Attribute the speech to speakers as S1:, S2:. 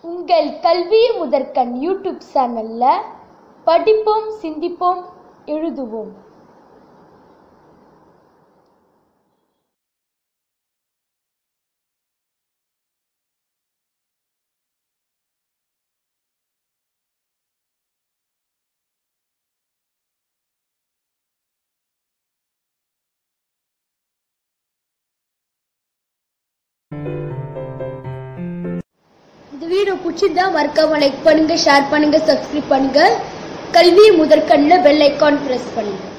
S1: உங்கள் கல்வி முதற்கண் யூடியூப் சேனல்ல படிப்போம் சிந்திப்போம் எழுதுவோம் இந்த வீடியோ பிடிச்சிருந்தா மறக்காம லைக் பண்ணுங்க ஷேர் பண்ணுங்க சப்ஸ்கிரைப் பண்ணுங்க கல்வி முதற்கண்ணில் பெல் ஐக்கான் பிரஸ் பண்ணுங்க